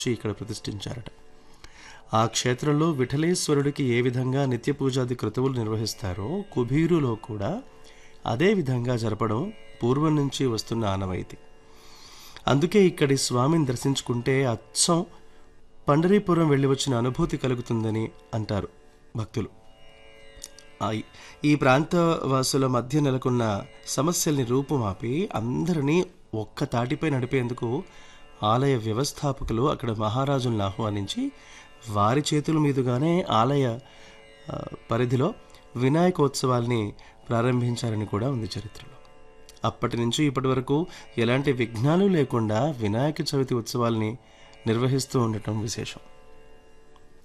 వచ్చి ఇక్కడ ప్రతిష్ఠించారట ఆ క్షేత్రంలో విఠలేశ్వరుడికి ఏ విధంగా నిత్య పూజాది క్రతువులు నిర్వహిస్తారో కుబీరులో కూడా అదే విధంగా జరపడం పూర్వం నుంచి వస్తున్న ఆనవాయితీ అందుకే ఇక్కడి స్వామిని దర్శించుకుంటే అచ్చం పండరీపురం వెళ్ళి వచ్చిన అనుభూతి కలుగుతుందని అంటారు భక్తులు ఆ- ఈ ప్రాంత వాసుల మధ్య నెలకొన్న సమస్యల్ని రూపుమాపి అందరినీ ఒక్క తాటిపై నడిపేందుకు ఆలయ వ్యవస్థాపకులు అక్కడ మహారాజులను ఆహ్వానించి వారి చేతుల మీదుగానే ఆలయ ఆ, పరిధిలో వినాయకోత్సవాల్ని ప్రారంభించారని కూడా ఉంది చరిత్రలో అప్పటి నుంచి ఇప్పటి వరకు ఎలాంటి విఘ్నాలు లేకుండా వినాయక చవితి ఉత్సవాల్ని నిర్వహిస్తూ ఉండటం విశేషం